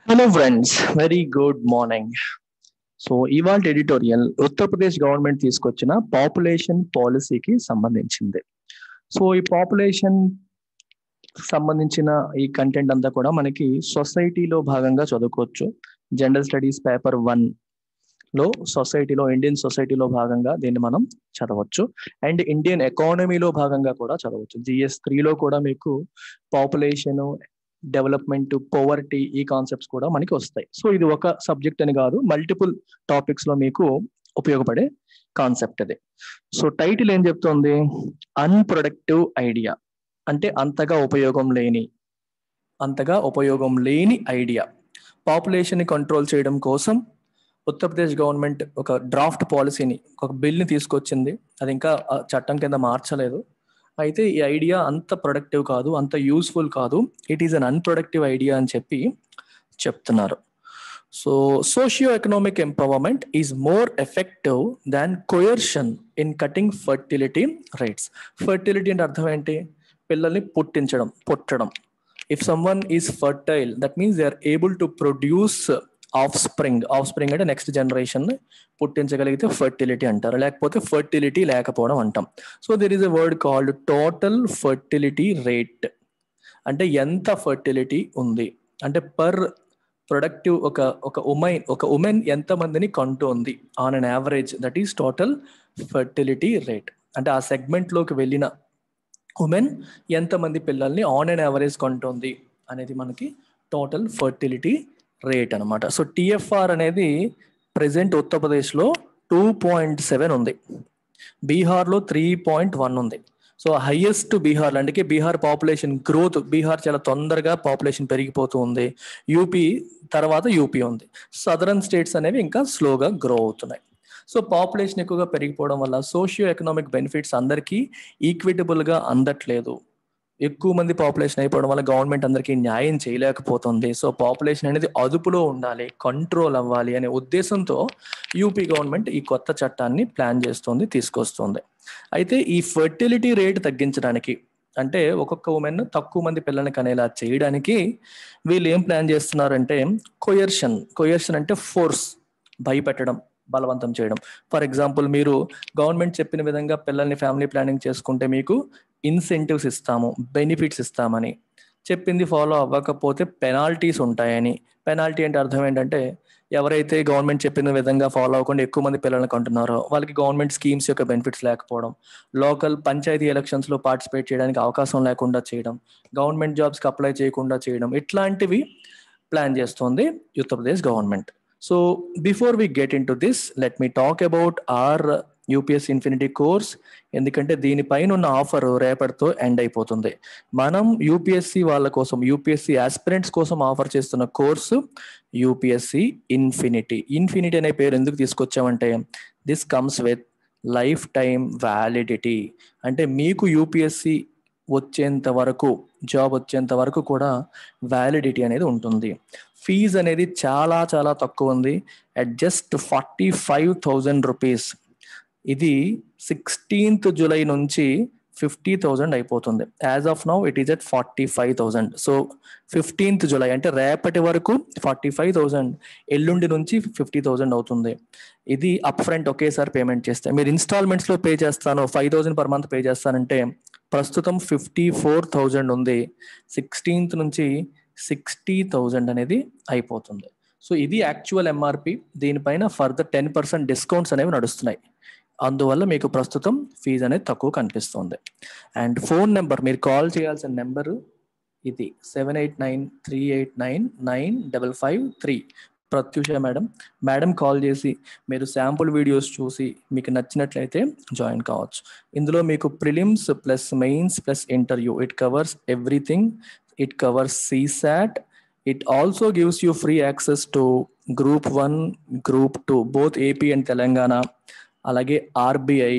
Hello friends very good morning so ఇవాళ editorial Uttar Pradesh government తీసుకొచ్చిన population పాలసీకి సంబంధించింది సో ఈ పాపులేషన్ సంబంధించిన ఈ కంటెంట్ అంతా కూడా మనకి సొసైటీలో భాగంగా చదువుకోవచ్చు జనరల్ స్టడీస్ పేపర్ వన్ లో సొసైటీలో ఇండియన్ సొసైటీలో భాగంగా దీన్ని మనం చదవచ్చు అండ్ ఇండియన్ ఎకానమీలో భాగంగా కూడా చదవచ్చు జిఎస్ త్రీలో కూడా మీకు పాపులేషన్ డెవలప్మెంట్ పోవర్టీ ఈ కాన్సెప్ట్స్ కూడా మనకి వస్తాయి సో ఇది ఒక సబ్జెక్ట్ అని కాదు మల్టిపుల్ టాపిక్స్ లో మీకు ఉపయోగపడే కాన్సెప్ట్ అది సో టైటిల్ ఏం చెప్తుంది అన్ప్రొడక్టివ్ ఐడియా అంటే అంతగా ఉపయోగం లేని అంతగా ఉపయోగం లేని ఐడియా పాపులేషన్ ని కంట్రోల్ చేయడం కోసం ఉత్తరప్రదేశ్ గవర్నమెంట్ ఒక డ్రాఫ్ట్ పాలసీని ఒక బిల్ని తీసుకొచ్చింది అది ఇంకా చట్టం కింద మార్చలేదు అయితే ఈ ఐడియా అంత ప్రొడక్టివ్ కాదు అంత యూస్ఫుల్ కాదు it is an unproductive idea అని చెప్పి చెప్తున్నారు so socio economic empowerment is more effective than coercion in cutting fertility rights fertility అంటే అర్థం ఏంటి పిల్లల్ని పుట్టించడం పుట్టడం if someone is fertile that means they are able to produce offspring offspring అంటే నెక్స్ట్ జనరేషన్ పుట్టించగలిగితే fertility అంటారు లేకపోతే ఫర్టిలిటీ లేకపోవడం అంటాం so there is a word called total fertility rate అంటే ఎంత ఫర్టిలిటీ ఉంది అంటే పర్ ప్రొడక్టివ్ ఒక ఒక ఉమెన్ ఒక ఉమెన్ ఎంత మందిని కొంటుంది on an average that is total fertility rate అంటే ఆ సెగ్మెంట్లోకి వెళ్ళిన ఉమెన్ ఎంతమంది పిల్లల్ని ఆన్ అండ్ యావరేజ్ కొంటుంది అనేది మనకి టోటల్ ఫర్టిలిటీ రేట్ అనమాట సో టిఎఫ్ఆర్ అనేది ప్రజెంట్ ఉత్తరప్రదేశ్లో టూ పాయింట్ సెవెన్ ఉంది బీహార్లో త్రీ పాయింట్ వన్ ఉంది సో హైయెస్ట్ బీహార్ అంటే బీహార్ పాపులేషన్ గ్రోత్ బీహార్ చాలా తొందరగా పాపులేషన్ పెరిగిపోతూ ఉంది యూపీ తర్వాత యూపీ ఉంది సదరన్ స్టేట్స్ అనేవి ఇంకా స్లోగా గ్రో అవుతున్నాయి సో పాపులేషన్ ఎక్కువగా పెరిగిపోవడం వల్ల సోషియో ఎకనామిక్ బెనిఫిట్స్ అందరికీ ఈక్విటబుల్గా అందట్లేదు ఎక్కువ మంది పాపులేషన్ అయిపోవడం వల్ల గవర్నమెంట్ అందరికీ న్యాయం చేయలేకపోతుంది సో పాపులేషన్ అనేది అదుపులో ఉండాలి కంట్రోల్ అవ్వాలి అనే ఉద్దేశంతో యూపీ గవర్నమెంట్ ఈ కొత్త చట్టాన్ని ప్లాన్ చేస్తుంది తీసుకొస్తుంది అయితే ఈ ఫర్టిలిటీ రేట్ తగ్గించడానికి అంటే ఒక్కొక్క ఉమెన్ తక్కువ మంది పిల్లల్ని కనేలా చేయడానికి వీళ్ళు ఏం ప్లాన్ చేస్తున్నారంటే కొయర్షన్ కొయర్షన్ అంటే ఫోర్స్ భయపెట్టడం బలవంతం చేయడం ఫర్ ఎగ్జాంపుల్ మీరు గవర్నమెంట్ చెప్పిన విధంగా పిల్లల్ని ఫ్యామిలీ ప్లానింగ్ చేసుకుంటే మీకు ఇన్సెంటివ్స్ ఇస్తాము బెనిఫిట్స్ ఇస్తామని చెప్పింది ఫాలో అవ్వకపోతే పెనాల్టీస్ ఉంటాయని పెనాల్టీ అంటే అర్థం ఏంటంటే ఎవరైతే గవర్నమెంట్ చెప్పిన విధంగా ఫాలో అవ్వకుండా ఎక్కువ మంది పిల్లల్ని కొంటున్నారో వాళ్ళకి గవర్నమెంట్ స్కీమ్స్ యొక్క బెనిఫిట్స్ లేకపోవడం లోకల్ పంచాయతీ ఎలక్షన్స్లో పార్టిసిపేట్ చేయడానికి అవకాశం లేకుండా చేయడం గవర్నమెంట్ జాబ్స్కి అప్లై చేయకుండా చేయడం ఇట్లాంటివి ప్లాన్ చేస్తోంది Uttar Pradesh government so before we get into this let me talk about our UPSC infinity course ఎందుకంటే దీనిపైన ఉన్న ఆఫర్ రేపటితో ఎండ్ అయిపోతుంది మనం యూపీఎస్సి వాళ్ళ కోసం యూపీఎస్సి ఆస్పిరెంట్స్ కోసం ఆఫర్ చేస్తున్న కోర్సు యూపీఎస్సి ఇన్ఫినిటీ ఇన్ఫినిటీ అనే పేరు ఎందుకు తీసుకొచ్చామంటే this comes with lifetime validity అంటే మీకు యూపీఎస్సి వచ్చేంత వరకు జాబ్ వచ్చేంత వరకు కూడా వ్యాలిడిటీ అనేది ఉంటుంది ఫీజ్ అనేది చాలా చాలా తక్కువ ఉంది at just forty five thousand rupees ఇది సిక్స్టీన్త్ జూలై నుంచి ఫిఫ్టీ థౌజండ్ అయిపోతుంది as of now it is at forty five thousand so fifteenth July అంటే రేపటి వరకు ఫార్టీ ఫైవ్ థౌజండ్ ఎల్లుండి నుంచి ఫిఫ్టీ థౌజండ్ అవుతుంది ఇది అప్ ఫ్రంట్ ఒకేసారి పేమెంట్ చేస్తే మీరు ఇన్స్టాల్మెంట్స్లో పే చేస్తాను five thousand per month pay చేస్తానంటే ప్రస్తుతం ఫిఫ్టీ ఫోర్ థౌజండ్ ఉంది సిక్స్టీన్త్ నుంచి సిక్స్టీ థౌజండ్ అనేది అయిపోతుంది సో ఇది యాక్చువల్ ఎంఆర్పి దీనిపైన ఫర్దర్ టెన్ పర్సెంట్ డిస్కౌంట్స్ అనేవి నడుస్తున్నాయి అందువల్ల మీకు ప్రస్తుతం ఫీజు అనేది తక్కువ కనిపిస్తుంది అండ్ ఫోన్ నెంబర్ మీరు కాల్ చేయాల్సిన నెంబరు ఇది seven eight nine three eight nine nine double five three Prathyusha madam madam call చేసి మీరు శాంపుల్ వీడియోస్ చూసి మీకు నచ్చినట్లయితే జాయిన్ కావచ్చు ఇందులో మీకు prelims plus mains plus interview it covers everything it covers CSAT it also gives you free access to group one group two both AP and Telangana అలాగే RBI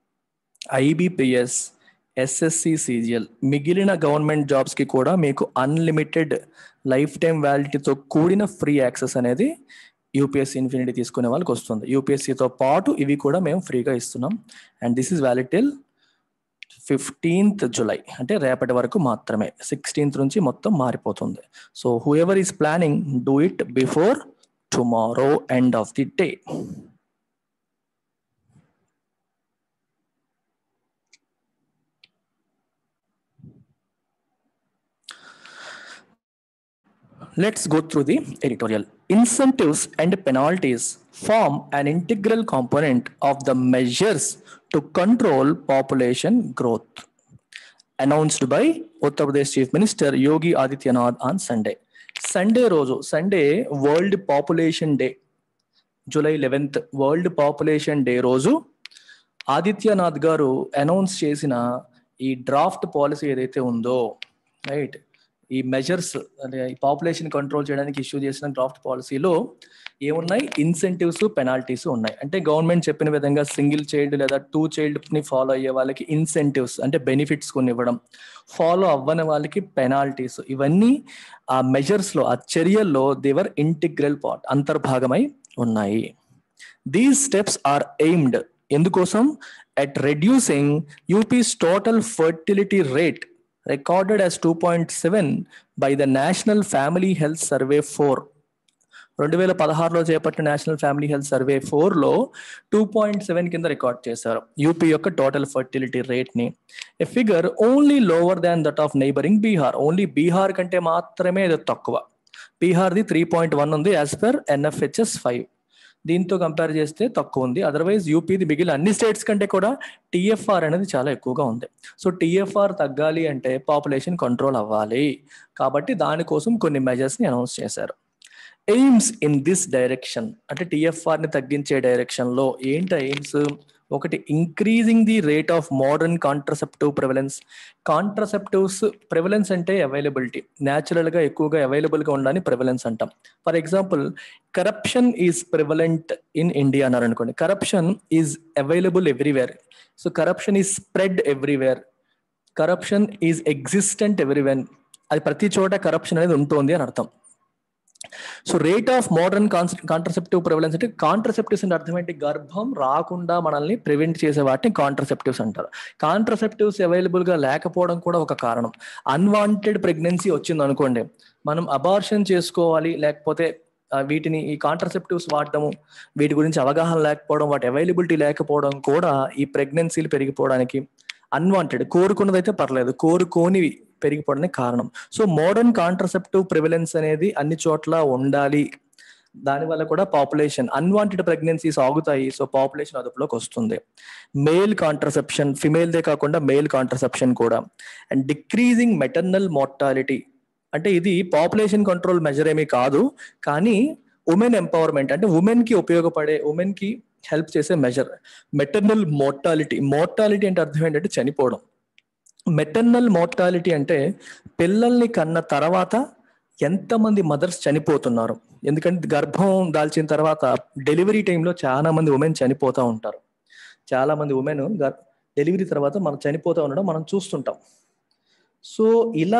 IBPS SSC CGL మిగిలిన government జాబ్స్కి కూడా మీకు unlimited lifetime వ్యాలిటీతో కూడిన free access అనేది UPSC infinity తీసుకునే వాళ్ళకి వస్తుంది యూపీఎస్సీతో పాటు ఇవి కూడా మేము ఫ్రీగా ఇస్తున్నాం and this is valid till fifteenth July అంటే రేపటి వరకు మాత్రమే సిక్స్టీన్త్ నుంచి మొత్తం మారిపోతుంది so whoever is planning do it before tomorrow end of the day Let's go through the editorial. Incentives and penalties form an integral component of the measures to control population growth. Announced by Uttar Pradesh Chief Minister Yogi Adityanath on Sunday. Sunday రోజు Sunday world population day July eleventh world population day రోజు ఆదిత్యనాథ్ గారు announce చేసిన ఈ draft policy ఏదైతే ఉందో right ఈ measures అంటే ఈ పాపులేషన్ కంట్రోల్ చేయడానికి ఇష్యూ చేసిన డ్రాఫ్ట్ పాలసీలో ఏమున్నాయి ఇన్సెంటివ్స్ పెనాల్టీస్ ఉన్నాయి అంటే గవర్నమెంట్ చెప్పిన విధంగా సింగిల్ చైల్డ్ లేదా టూ చైల్డ్ ని ఫాలో అయ్యే వాళ్ళకి ఇన్సెంటివ్స్ అంటే బెనిఫిట్స్ కొన్ని ఇవ్వడం ఫాలో అవ్వని వాళ్ళకి పెనాల్టీస్ ఇవన్నీ ఆ మెజర్స్ లో ఆ చర్యల్లో దేవర్ ఇంటిగ్రల్ పార్ట్ అంతర్భాగమై ఉన్నాయి దీస్ స్టెప్స్ ఆర్ ఎయిమ్డ్ ఎందుకోసం at reducing UP's total fertility rate recorded as 2.7 by the National Family Health Survey 4. రెండు వేల పదహారులో చేపట్టిన నేషనల్ ఫ్యామిలీ హెల్త్ సర్వే ఫోర్లో టూ పాయింట్ సెవెన్ కింద రికార్డ్ చేశారు యూపీ యొక్క టోటల్ ఫర్టిలిటీ రేట్ని a figure only lower than that of neighbouring Bihar only Bihar కంటే మాత్రమే ఇది తక్కువ బీహార్ది త్రీ పాయింట్ వన్ ఉంది యాజ్ పర్ ఎన్ఎఫ్హెచ్ఎస్ ఫైవ్ దీంతో కంపేర్ చేస్తే తక్కువ ఉంది అదర్వైజ్ యూపీది మిగిలిన అన్ని స్టేట్స్ కంటే కూడా టీఎఫ్ఆర్ అనేది చాలా ఎక్కువగా ఉంది సో టీఎఫ్ఆర్ తగ్గాలి అంటే పాపులేషన్ కంట్రోల్ అవ్వాలి కాబట్టి దానికోసం కొన్ని మెజర్స్ని అనౌన్స్ చేశారు ఎయిమ్స్ ఇన్ దిస్ డైరెక్షన్ అంటే టిఎఫ్ఆర్ ని తగ్గించే డైరెక్షన్ లో ఏంటి ఎయిమ్స్ ఒకటి increasing the rate of modern contraceptive prevalence contraceptives prevalence అంటే అవైలబిలిటీ న్యాచురల్ గా ఎక్కువగా అవైలబుల్ గా ఉండాలని ప్రివలెన్స్ అంటాం for example corruption is prevalent in India అన్నారు అనుకోండి corruption is available everywhere so corruption is spread everywhere corruption is existent everywhere అది ప్రతి చోట కరప్షన్ అనేది ఉంటుంది అని అర్థం so rate of modern contraceptive prevalence అంటే కాంట్రసెప్టివ్స్ అంటే అర్థం ఏంటి గర్భం రాకుండా మనల్ని ప్రివెంట్ చేసే వాటిని కాంట్రసెప్టివ్స్ అంటారు కాంట్రసెప్టివ్స్ అవైలబుల్ గా లేకపోవడం కూడా ఒక కారణం అన్వాంటెడ్ ప్రెగ్నెన్సీ వచ్చింది అనుకోండి మనం అబార్షన్ చేసుకోవాలి లేకపోతే వీటిని ఈ కాంట్రసెప్టివ్స్ వాడటము వీటి గురించి అవగాహన లేకపోవడం వాటి అవైలబిలిటీ లేకపోవడం కూడా ఈ ప్రెగ్నెన్సీలు పెరిగిపోవడానికి అన్వాంటెడ్ కోరుకున్నదైతే పర్లేదు కోరుకోనివి పెరిగిపోవడానికి కారణం సో మోడర్న్ కాంట్రసెప్టివ్ ప్రివిలెన్స్ అనేది అన్ని చోట్ల ఉండాలి దానివల్ల కూడా పాపులేషన్ అన్వాంటెడ్ ప్రెగ్నెన్సీస్ ఆగుతాయి సో పాపులేషన్ అదుపులోకి వస్తుంది మేల్ కాంట్రసెప్షన్ ఫిమేల్దే కాకుండా మేల్ కాంట్రసెప్షన్ కూడా అండ్ డిక్రీజింగ్ మెటర్నల్ మోర్టాలిటీ అంటే ఇది పాపులేషన్ కంట్రోల్ మెజర్ ఏమీ కాదు కానీ ఉమెన్ ఎంపవర్మెంట్ అంటే ఉమెన్ కి ఉపయోగపడే ఉమెన్ కి హెల్ప్ చేసే మెజర్ మెటర్నల్ మోర్టాలిటీ మోర్టాలిటీ అంటే అర్థం ఏంటంటే చనిపోవడం మెటర్నల్ మోర్టాలిటీ అంటే పిల్లల్ని కన్న తర్వాత ఎంతమంది మదర్స్ చనిపోతున్నారు ఎందుకంటే గర్భం దాల్చిన తర్వాత డెలివరీ టైంలో చాలా మంది ఉమెన్ చనిపోతూ ఉంటారు చాలా మంది ఉమెన్ డెలివరీ తర్వాత మనం చనిపోతూ ఉండడం మనం చూస్తుంటాం సో ఇలా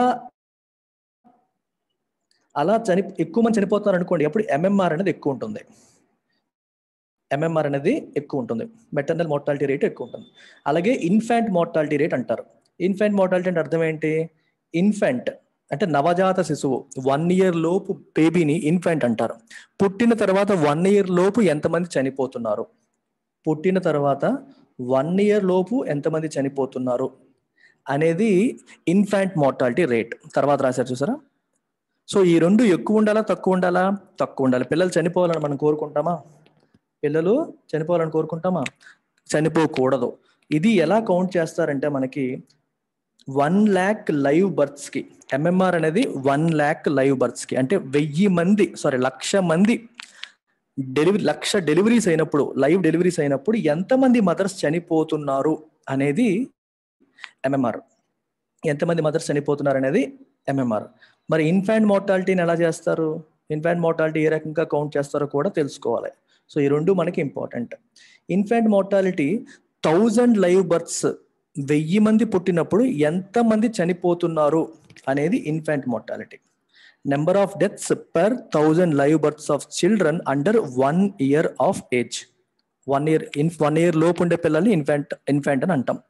అలా చని ఎక్కువ మంది చనిపోతున్నారు అనుకోండి అప్పుడు ఎంఎంఆర్ అనేది ఎక్కువ ఉంటుంది ఎంఎంఆర్ అనేది ఎక్కువ ఉంటుంది మెటర్నల్ మోర్టాలిటీ రేట్ ఎక్కువ ఉంటుంది అలాగే ఇన్ఫాంట్ మోర్టాలిటీ రేట్ అంటారు ఇన్ఫాంట్ మోర్టాలిటీ అంటే అర్థం ఏంటి ఇన్ఫాంట్ అంటే నవజాత శిశువు వన్ ఇయర్ లోపు బేబీని ఇన్ఫాంట్ అంటారు పుట్టిన తర్వాత వన్ ఇయర్ లోపు ఎంతమంది చనిపోతున్నారు పుట్టిన తర్వాత వన్ ఇయర్ లోపు ఎంతమంది చనిపోతున్నారు అనేది ఇన్ఫాంట్ మోర్టాలిటీ రేట్ తర్వాత రాశారు చూసారా సో ఈ రెండు ఎక్కువ ఉండాలా తక్కువ ఉండాలా తక్కువ ఉండాలి పిల్లలు చనిపోవాలని మనం కోరుకుంటామా పిల్లలు చనిపోవాలని కోరుకుంటామా చనిపోకూడదు ఇది ఎలా కౌంట్ చేస్తారంటే మనకి వన్ ల్యాక్ లైవ్ బర్త్స్ కి ఎంఎంఆర్ అనేది వన్ ల్యాక్ లైవ్ బర్త్స్ కి అంటే వెయ్యి మంది సారీ లక్ష మంది డెలివరీ లక్ష డెలివరీస్ అయినప్పుడు లైవ్ డెలివరీస్ అయినప్పుడు ఎంతమంది మదర్స్ చనిపోతున్నారు అనేది ఎంఎంఆర్ ఎంతమంది మదర్స్ చనిపోతున్నారు అనేది ఎంఎంఆర్ మరి ఇన్ఫాంట్ మోర్టాలిటీని ఎలా చేస్తారు ఇన్ఫాంట్ మోర్టాలిటీ ఏ రకంగా కౌంట్ చేస్తారో కూడా తెలుసుకోవాలి సో ఈ రెండు మనకి important infant mortality thousand live births వెయ్యి మంది పుట్టినప్పుడు ఎంతమంది చనిపోతున్నారు అనేది infant mortality number of deaths per thousand live births of children under one year of age one year in one year లోపు ఉండే పిల్లల్ని ఇన్ఫాంట్ ఇన్ఫాంట్ అని అంటాం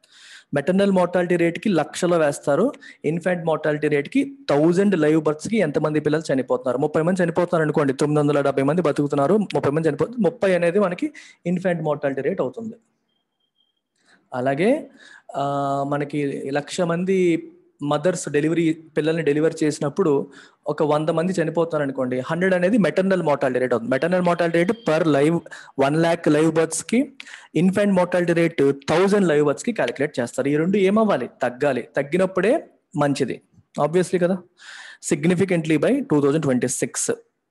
మెటర్నల్ మార్టాలిటీ రేట్కి లక్షలో వేస్తారు ఇన్ఫాంట్ మార్టాలిటీ రేట్కి థౌజండ్ లైవ్ బర్త్స్కి ఎంతమంది పిల్లలు చనిపోతున్నారు ముప్పై మంది చనిపోతున్నారు అనుకోండి తొమ్మిది వందల డెబ్బై మంది బతుకుతున్నారు ముప్పై మంది చనిపోతున్నారు ముప్పై అనేది మనకి ఇన్ఫాంట్ మార్టాలిటీ రేట్ అవుతుంది అలాగే మనకి లక్ష మంది మదర్స్ డెలివరీ పిల్లల్ని డెలివరీ చేసినప్పుడు ఒక వంద మంది చనిపోతున్నారు అనుకోండి హండ్రెడ్ అనేది మెటర్నల్ మార్టాలిటీ రేట్ అవుతుంది maternal mortality rate per live one lakh live births కి infant mortality rate thousand live births కి క్యాలిక్యులేట్ చేస్తారు ఈ రెండు ఏమవ్వాలి తగ్గాలి తగ్గినప్పుడే మంచిది ఆబ్వియస్లీ కదా significantly by two thousand twenty six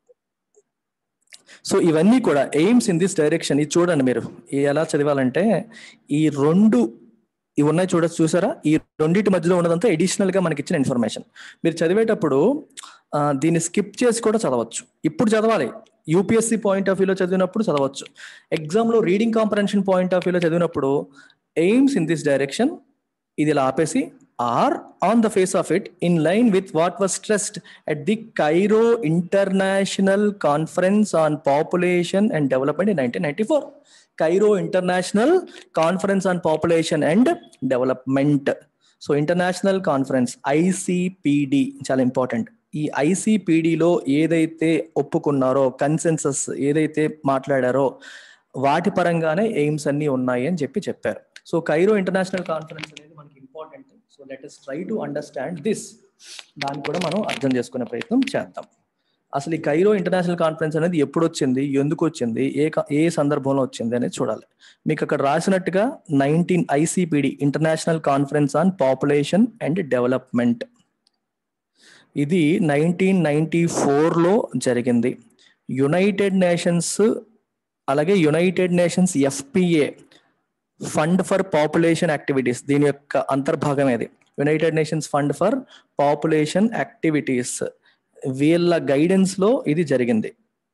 so ఇవన్నీ కూడా ఎయిమ్స్ ఇన్ దిస్ డైరెక్షన్ ఇది చూడండి మీరు ఎలా చదివాలంటే ఈ రెండు ఇవి ఉన్నాయి చూడొచ్చు చూసారా ఈ రెండింటి మధ్యలో ఉన్నదంతా ఎడిషనల్ గా మనకి ఇచ్చిన ఇన్ఫర్మేషన్ మీరు చదివేటప్పుడు దీన్ని స్కిప్ చేసి కూడా చదవచ్చు ఇప్పుడు చదవాలి యూపీఎస్సీ పాయింట్ ఆఫ్ వ్యూలో చదివినప్పుడు చదవచ్చు ఎగ్జామ్లో రీడింగ్ కాంపరెన్షన్ పాయింట్ ఆఫ్ వ్యూలో చదివినప్పుడు ఎయిమ్స్ ఇన్ దిస్ డైరెక్షన్ ఇది ఇలా ఆపేసి are on the face of it in line with what was stressed at the Cairo international conference on population and development in nineteen ninety four Cairo international conference on population and development so international conference ICPD చాలా important ఈ ఐసిపిడిలో ఏదైతే ఒప్పుకున్నారో consensus ఏదైతే మాట్లాడారో వాటి పరంగానే AIIMS అన్ని ఉన్నాయి అని చెప్పి చెప్పారు సో కైరో ఇంటర్నేషనల్ కాన్ఫరెన్స్ అనేది మనకి important so let us try to understand this దాన్ని కూడా మనం అర్థం చేసుకునే ప్రయత్నం చేద్దాం అసలు ఈ కైరో ఇంటర్నేషనల్ కాన్ఫరెన్స్ అనేది ఎప్పుడు వచ్చింది ఎందుకు వచ్చింది ఏ ఏ సందర్భంలో వచ్చింది అనేది చూడాలి మీకు అక్కడ రాసినట్టుగా nineteen ICPD international conference on population and development ఇది నైన్టీన్ నైన్టీ ఫోర్లో జరిగింది యునైటెడ్ నేషన్స్ అలాగే United Nations FPA fund for population activities దీని యొక్క అంతర్భాగం ఇది United Nations fund for population activities వీళ్ళ గైడెన్స్ లో ఇది జరిగింది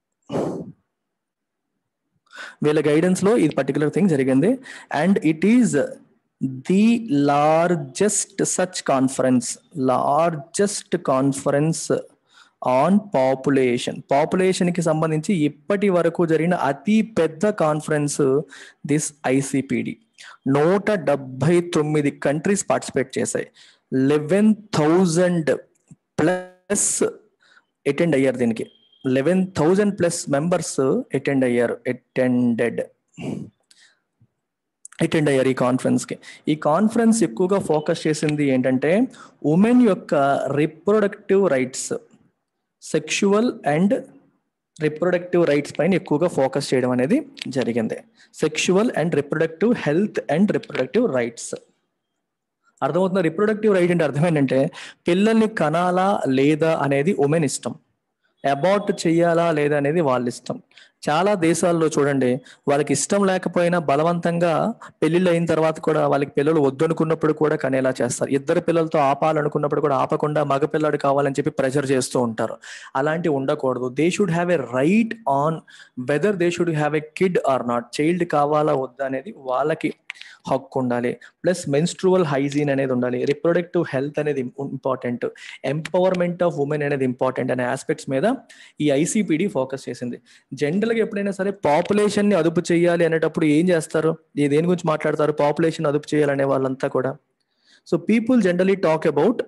వీళ్ళ గైడెన్స్ లో ఇది పర్టికులర్ థింగ్ జరిగింది and it is the largest such conference largest conference on population population కి సంబంధించి ఇప్పటి వరకు జరిగిన అతి పెద్ద కాన్ఫరెన్స్ దిస్ ఐసిపిడి నూట డెబ్బై తొమ్మిది కంట్రీస్ పార్టిసిపేట్ చేశాయి లెవెన్ థౌజండ్ ప్లస్ అటెండ్ అయ్యారు దీనికి eleven thousand plus members attend అయ్యారు అటెండెడ్ అటెండ్ అయ్యారు ఈ కాన్ఫరెన్స్కి ఈ కాన్ఫరెన్స్ ఎక్కువగా ఫోకస్ చేసింది ఏంటంటే ఉమెన్ యొక్క reproductive rights sexual and reproductive rights పైన ఎక్కువగా ఫోకస్ చేయడం అనేది జరిగింది sexual and reproductive health and reproductive rights అర్థమవుతున్న రిప్రొడక్టివ్ రైట్ అంటే అర్థం ఏంటంటే పిల్లల్ని కనాలా లేదా అనేది ఉమెన్ ఇష్టం అబార్ట్ చెయ్యాలా లేదా అనేది వాళ్ళ ఇష్టం చాలా దేశాల్లో చూడండి వాళ్ళకి ఇష్టం లేకపోయినా బలవంతంగా పెళ్లిళ్ళు అయిన తర్వాత కూడా వాళ్ళకి పిల్లలు వద్దనుకున్నప్పుడు కూడా కనేలా చేస్తారు ఇద్దరు పిల్లలతో ఆపాలనుకున్నప్పుడు కూడా ఆపకుండా మగ పిల్లడు కావాలని చెప్పి ప్రెషర్ చేస్తూ ఉంటారు అలాంటివి ఉండకూడదు they should have a right on whether they should have a kid or not child కావాలా వద్దా అనేది వాళ్ళకి హక్కు ఉండాలి ప్లస్ మెన్స్ట్రువల్ హైజీన్ అనేది ఉండాలి రిప్రొడక్టివ్ హెల్త్ అనేది ఇంపార్టెంట్ ఎంపవర్మెంట్ ఆఫ్ ఉమెన్ అనేది ఇంపార్టెంట్ అనే ఆస్పెక్ట్స్ మీద ఈ ఐసీపీడీ ఫోకస్ చేసింది జనరల్గా ఎప్పుడైనా సరే పాపులేషన్ ని అదుపు చేయాలి అనేటప్పుడు ఏం చేస్తారు దేని గురించి మాట్లాడతారు పాపులేషన్ అదుపు చేయాలనే వాళ్ళంతా కూడా so people generally talk about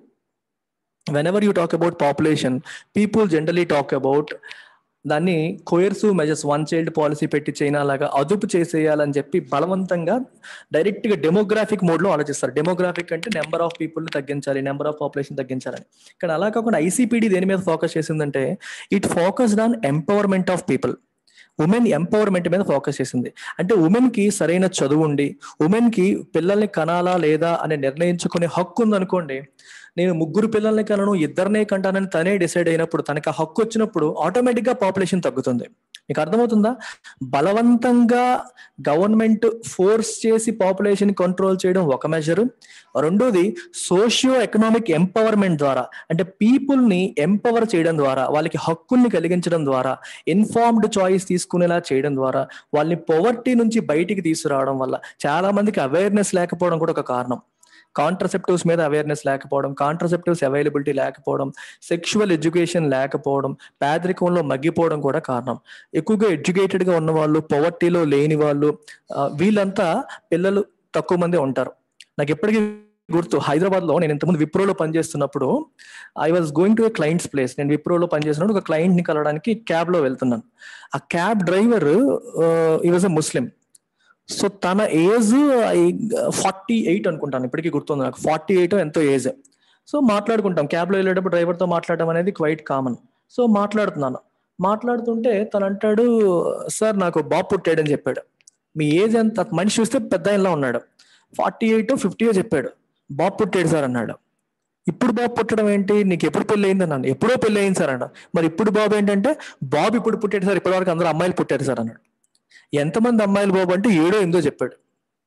whenever you talk about population people generally talk about దాన్ని coercive measures one child policy పెట్టి చైనా లాగా అదుపు చేసేయాలని చెప్పి బలవంతంగా డైరెక్ట్ గా డెమోగ్రాఫిక్ మోడ్ లో ఆలోచిస్తారు డెమోగ్రాఫిక్ అంటే నెంబర్ ఆఫ్ పీపుల్ తగ్గించాలి నెంబర్ ఆఫ్ పాపులేషన్ తగ్గించాలని ఇక్కడ అలా కాకుండా ఐసీపీడీ దేని మీద ఫోకస్ చేసిందంటే it focused on empowerment of people women empowerment మీద ఫోకస్ చేసింది అంటే ఉమెన్ కి సరైన చదువు ఉండి ఉమెన్ కి పిల్లల్ని కనాలా లేదా అని నిర్ణయించుకునే హక్కు ఉందనుకోండి నేను ముగ్గురు పిల్లల్ని కలను ఇద్దరినే కంటానని తనే డిసైడ్ అయినప్పుడు తనకి ఆ హక్కు వచ్చినప్పుడు ఆటోమేటిక్ గా పాపులేషన్ తగ్గుతుంది మీకు అర్థమవుతుందా బలవంతంగా గవర్నమెంట్ ఫోర్స్ చేసి పాపులేషన్ కంట్రోల్ చేయడం ఒక మెజరు రెండోది సోషియో ఎకనామిక్ ఎంపవర్మెంట్ ద్వారా అంటే పీపుల్ ని ఎంపవర్ చేయడం ద్వారా వాళ్ళకి హక్కుల్ని కలిగించడం ద్వారా ఇన్ఫార్మ్డ్ చాయిస్ తీసుకునేలా చేయడం ద్వారా వాళ్ళని పొవర్టీ నుంచి బయటికి తీసుకురావడం వల్ల చాలా మందికి అవేర్నెస్ లేకపోవడం కూడా ఒక కారణం కాంట్రసెప్టివ్స్ మీద అవేర్నెస్ లేకపోవడం కాంట్రసెప్టివ్స్ అవైలబిలిటీ లేకపోవడం సెక్షువల్ ఎడ్యుకేషన్ లేకపోవడం పేదరికంలో మగ్గిపోవడం కూడా కారణం ఎక్కువగా ఎడ్యుకేటెడ్ గా ఉన్న వాళ్ళు పొవర్టీలో లేని వాళ్ళు వీళ్ళంతా పిల్లలు తక్కువ మంది ఉంటారు నాకు ఎప్పటికీ గుర్తు హైదరాబాద్ లో నేను ఇంతకుముందు విప్రోలో పనిచేస్తున్నప్పుడు I was going to a client's place నేను విప్రోలో పనిచేస్తున్నప్పుడు ఒక క్లయింట్ ని కలవడానికి క్యాబ్ లో వెళ్తున్నాను ఆ క్యాబ్ డ్రైవర్ ఈ వాజ్ ఎ ముస్లిం సో తన ఏజ్ ఫార్టీ ఎయిట్ అనుకుంటాను ఇప్పటికీ గుర్తుంది నాకు ఫార్టీ ఎయిట్ ఎంతో ఏజ్ సో మాట్లాడుకుంటాం క్యాబ్ లో వెళ్ళేటప్పుడు డ్రైవర్ తో మాట్లాడడం అనేది క్వైట్ కామన్ సో మాట్లాడుతున్నాను మాట్లాడుతుంటే తను అంటాడు సార్ నాకు బాబు పుట్టాడని చెప్పాడు మీ ఏజ్ ఎంత మనిషి చూస్తే పెద్ద ఇలా ఉన్నాడు ఫార్టీ ఎయిట్ ఫిఫ్టీ చెప్పాడు బాబు పుట్టాడు సార్ అన్నాడు ఇప్పుడు బాబు పుట్టడం ఏంటి నీకు ఎప్పుడు పెళ్లి అయింది అన్నాను ఎప్పుడో పెళ్లి అయింది సార్ అన్నాడు మరి ఇప్పుడు బాబు ఏంటంటే బాబు ఇప్పుడు పుట్టాడు సార్ ఇప్పటివరకు అందరూ అమ్మాయిలు పుట్టారు సార్ అన్నాడు ఎంతమంది అమ్మాయిలు బాబు అంటే ఏడో ఎనిమిదో చెప్పాడు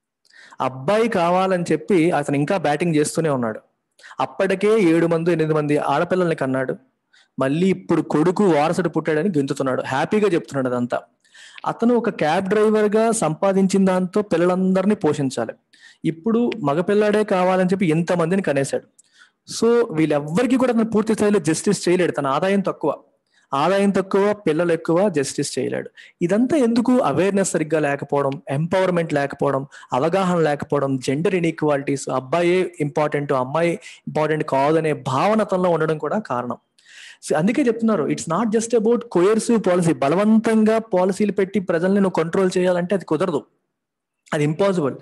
అబ్బాయి కావాలని చెప్పి అతను ఇంకా బ్యాటింగ్ చేస్తూనే ఉన్నాడు అప్పటికే ఏడు మంది ఎనిమిది మంది ఆడపిల్లల్ని కన్నాడు మళ్ళీ ఇప్పుడు కొడుకు వారసుడు పుట్టాడని గెంతుతున్నాడు హ్యాపీగా చెప్తున్నాడు అదంతా అతను ఒక క్యాబ్ డ్రైవర్ గా సంపాదించిన దాంతో పిల్లలందరినీ పోషించాలి ఇప్పుడు మగపిల్లాడే కావాలని చెప్పి ఎంతమందిని కనేశాడు సో వీళ్ళెవ్వరికి కూడా అతను పూర్తి స్థాయిలో జస్టిస్ చేయలేడు తన ఆదాయం తక్కువ ఆదాయం తక్కువ పిల్లలు ఎక్కువ జస్టిస్ చేయలేడు ఇదంతా ఎందుకు అవేర్నెస్ సరిగ్గా లేకపోవడం ఎంపవర్మెంట్ లేకపోవడం అవగాహన లేకపోవడం జెండర్ ఇన్ఈక్వాలిటీస్ అబ్బాయి ఇంపార్టెంట్ అమ్మాయి ఇంపార్టెంట్ కాదనే భావన తనలో ఉండడం కూడా కారణం అందుకే చెప్తున్నారు it's not just about coercive policy బలవంతంగా పాలసీలు పెట్టి ప్రజల్ని నువ్వు కంట్రోల్ చేయాలంటే అది కుదరదు అది ఇంపాసిబుల్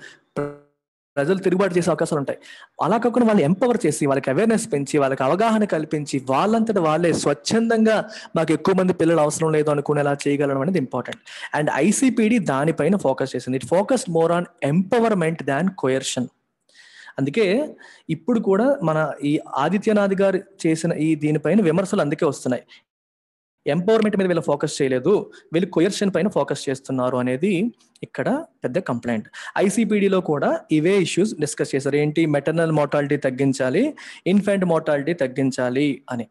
ప్రజలు తిరుగుబాటు చేసే అవకాశాలు ఉంటాయి అలా కాకుండా వాళ్ళని ఎంపవర్ చేసి వాళ్ళకి అవేర్నెస్ పెంచి వాళ్ళకి అవగాహన కల్పించి వాళ్ళంతటి వాళ్ళే స్వచ్ఛందంగా మాకు ఎక్కువ మంది పిల్లలు అవసరం లేదు అనుకునేలా చేయగలడం అనేది ఇంపార్టెంట్ అండ్ ఐసీపీడీ దానిపైన ఫోకస్ చేసింది it focus more on empowerment than coercion అందుకే ఇప్పుడు కూడా మన ఈ ఆదిత్యనాథ్ గారు చేసిన ఈ దీనిపైన విమర్శలు అందుకే వస్తున్నాయి ఎంపవర్మెంట్ మీద వీళ్ళు ఫోకస్ చేయలేదు వీళ్ళు కొయర్షన్ పైన ఫోకస్ చేస్తున్నారు అనేది ఇక్కడ పెద్ద కంప్లైంట్ ఐసీపీడీలో కూడా ఇవే ఇష్యూస్ డిస్కస్ చేశారు ఏంటి మెటర్నల్ మోర్టాలిటీ తగ్గించాలి ఇన్ఫెంట్ మోర్టాలిటీ తగ్గించాలి అని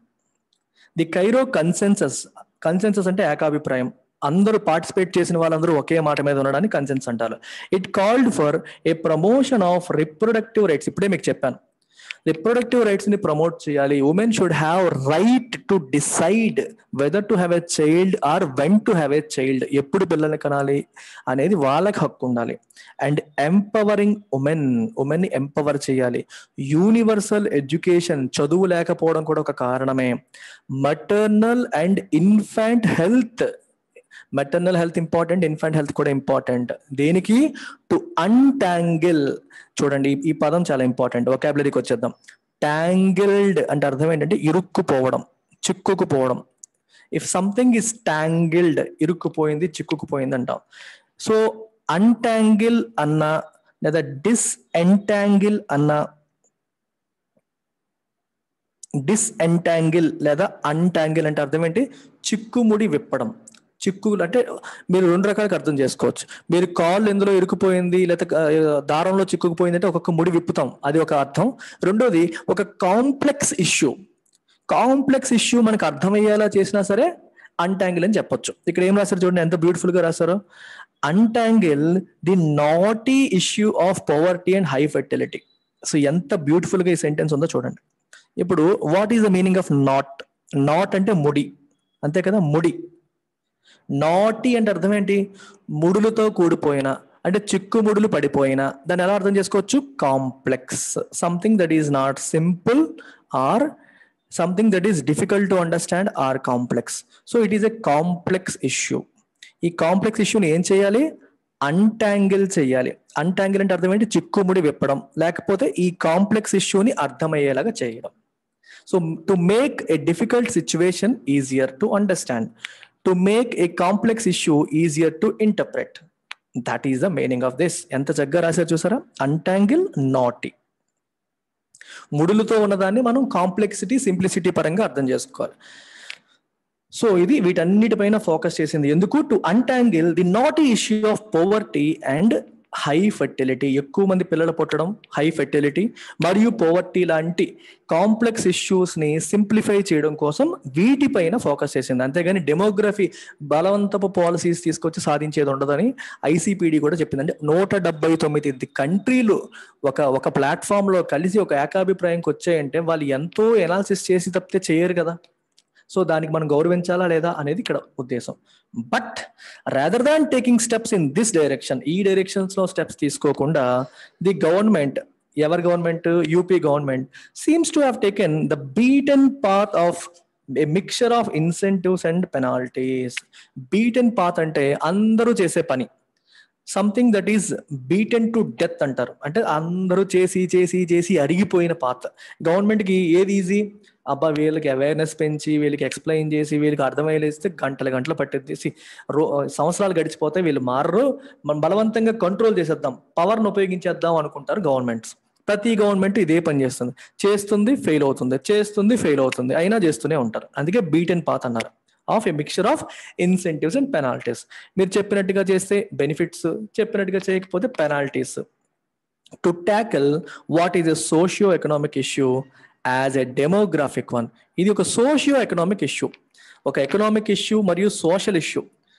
ది కైరో కన్సెన్సస్ కన్సెన్సస్ అంటే ఏకాభిప్రాయం అందరూ పార్టిసిపేట్ చేసిన వాళ్ళందరూ ఒకే మాట మీద ఉండడానికి కన్సెన్స్ అంటారు it called for a promotion of reproductive rights ఇప్పుడే మీకు చెప్పాను రిప్రొడక్టివ్ రైట్స్ ని ప్రమోట్ చేయాలి women should have right to decide whether to have a child or when to have a child ఎప్పుడు పిల్లల్ని కనాలి అనేది వాళ్ళకి హక్కు ఉండాలి అండ్ ఎంపవరింగ్ ఉమెన్ ఉమెన్ ని ఎంపవర్ చేయాలి యూనివర్సల్ ఎడ్యుకేషన్ చదువు లేకపోవడం కూడా ఒక కారణమే maternal and infant health maternal health important infant health కూడా ఇంపార్టెంట్ దేనికి టు అన్టాంగిల్ చూడండి ఈ పదం చాలా ఇంపార్టెంట్ ఒకాబులరీకి వచ్చేద్దాం ట్యాంగిల్డ్ అంటే అర్థం ఏంటంటే ఇరుక్కుపోవడం చిక్కుకుపోవడం ఇఫ్ సంథింగ్ ఇస్ ట్యాంగిల్డ్ ఇరుక్కుపోయింది చిక్కుకుపోయింది అంటాం సో అన్టాంగిల్ అన్న లేదా డిస్ ఎంటాంగిల్ అన్న డిస్ ఎంటాంగిల్ లేదా అన్టాంగిల్ అంటే అర్థం ఏంటి చిక్కుముడి విప్పడం చిక్కులు అంటే మీరు రెండు రకాలుగా అర్థం చేసుకోవచ్చు మీరు కాళ్ళు ఎందులో ఇరుకుపోయింది లేకపోతే దారంలో చిక్కుకుపోయింది అంటే ఒక్కొక్క ముడి విప్పుతాం అది ఒక అర్థం రెండోది ఒక కాంప్లెక్స్ ఇష్యూ కాంప్లెక్స్ ఇష్యూ మనకు అర్థమయ్యేలా చేసినా సరే అన్టాంగిల్ అని చెప్పొచ్చు ఇక్కడ ఏం రాశారు చూడండి ఎంత బ్యూటిఫుల్ గా రాశారు untangle the knotty issue of poverty and high fertility so ఎంత బ్యూటిఫుల్ గా ఈ సెంటెన్స్ ఉందో చూడండి ఇప్పుడు what is the meaning of knot knot అంటే ముడి అంతే కదా ముడి నాటి అంటే అర్థం ఏంటి ముడులతో కూడిపోయిన అంటే చిక్కుముడులు పడిపోయిన దాన్ని ఎలా అర్థం చేసుకోవచ్చు complex something that is not simple or something that is difficult to understand or complex so it is a complex issue ఈ కాంప్లెక్స్ ఇష్యూని ఏం చేయాలి అన్టాంగిల్ చేయాలి అన్టాంగిల్ అంటే అర్థం ఏంటి చిక్కుముడి విప్పడం లేకపోతే ఈ కాంప్లెక్స్ ఇష్యూని అర్థమయ్యేలాగా చేయడం so to make a difficult situation easier to understand to make a complex issue easier to interpret that is the meaning of this ఎంత చక్కగా రాశారు చూసారా అన్టాంగిల్ నాటి ముడులతో ఉన్నదాన్ని మనం కాంప్లెక్సిటీ సింప్లిసిటీ పరంగా అర్థం చేసుకోవాలి సో ఇది వీటన్నిటిపైన ఫోకస్ చేసింది ఎందుకు to untangle the knot issue of poverty and high fertility ఎక్కువ మంది పిల్లలు పుట్టడం హై ఫెర్టిలిటీ మరియు పోవర్టీ లాంటి కాంప్లెక్స్ ఇష్యూస్ ని సింప్లిఫై చేయడం కోసం వీటిపైన ఫోకస్ చేసింది అంతేగాని డెమోగ్రఫీ బలవంతపు పాలసీస్ తీసుకొచ్చి సాధించేది ఉండదని ఐసీపీడీ కూడా చెప్పింది అంటే నూట డెబ్బై తొమ్మిది కంట్రీలు ఒక ఒక ప్లాట్ఫామ్ లో కలిసి ఒక ఏకాభిప్రాయంకి వచ్చాయంటే వాళ్ళు ఎంతో ఎనాలిసిస్ చేసి తప్పితే చేయరు కదా సో దానికి మనం గౌరవించాలా లేదా అనేది ఇక్కడ ఉద్దేశం but rather than taking steps in this direction ఈ డైరెక్షన్స్ లో స్టెప్స్ తీసుకోకుండా ది గవర్నమెంట్ ఎవరి government UP government seems to have taken the beaten path of a mixture of incentives and penalties beaten path అంటే అందరూ చేసే పని something that is beaten to death అంటారు అంటే అందరూ చేసి చేసి చేసి అరిగిపోయిన పాత్ గవర్నమెంట్కి ఏది ఈజీ అబ్బా వీళ్ళకి అవేర్నెస్ పెంచి వీళ్ళకి ఎక్స్ప్లెయిన్ చేసి వీళ్ళకి అర్థమయ్యేస్తే గంటల గంటలు పట్టేసి రో సంవత్సరాలు గడిచిపోతే వీళ్ళు మారరు మనం బలవంతంగా కంట్రోల్ చేసేద్దాం పవర్ను ఉపయోగించేద్దాం అనుకుంటారు గవర్నమెంట్స్ ప్రతి గవర్నమెంట్ ఇదే పని చేస్తుంది చేస్తుంది ఫెయిల్ అవుతుంది చేస్తుంది ఫెయిల్ అవుతుంది అయినా చేస్తూనే ఉంటారు అందుకే బీట్ అండ్ పాత్ అన్నారు of a mixture of incentives and penalties మీరు చెప్పినట్టుగా చేస్తే బెనిఫిట్స్ చెప్పినట్టుగా చేయకపోతే penalties to tackle what is a socio economic issue as a demographic one ఇది ఒక సోషియో ఎకనామిక్ ఇష్యూ ఒక ఎకనామిక్ ఇష్యూ మరియు సోషల్ ఇష్యూ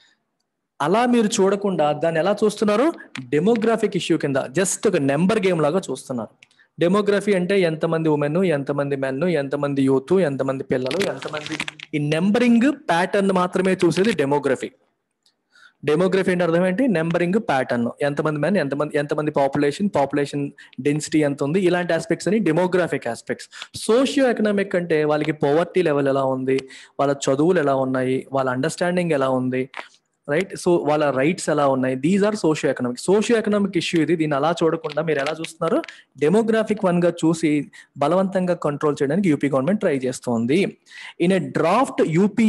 అలా మీరు చూడకుండా దాన్ని ఎలా చూస్తున్నారు డెమోగ్రాఫిక్ ఇష్యూ కింద జస్ట్ ఒక నెంబర్ గేమ్ లాగా చూస్తున్నారు డెమోగ్రఫీ అంటే ఎంతమంది ఉమెన్ ఎంతమంది మెన్ ఎంతమంది యూత్ ఎంతమంది పిల్లలు ఎంతమంది ఈ నెంబరింగ్ ప్యాటర్న్ మాత్రమే చూసేది డెమోగ్రఫీ డెమోగ్రఫీ అంటే అర్థం ఏంటి నెంబరింగ్ ప్యాటర్న్ ఎంతమంది మెన్ ఎంతమంది ఎంతమంది పాపులేషన్ పాపులేషన్ డెన్సిటీ ఎంత ఉంది ఇలాంటి ఆస్పెక్ట్స్ అని డెమోగ్రాఫిక్ ఆస్పెక్ట్స్ సోషియో ఎకనామిక్ అంటే వాళ్ళకి పవర్టీ లెవెల్ ఎలా ఉంది వాళ్ళ చదువులు ఎలా ఉన్నాయి వాళ్ళ అండర్స్టాండింగ్ ఎలా ఉంది రైట్ సో వాళ్ళ రైట్స్ ఎలా ఉన్నాయి these are socio economic socio economic issue ఇది దీన్ని అలా చూడకుండా మీరు ఎలా చూస్తున్నారు డెమోగ్రాఫిక్ వన్ గా చూసి బలవంతంగా కంట్రోల్ చేయడానికి యూపీ గవర్నమెంట్ ట్రై చేస్తోంది in a draft UP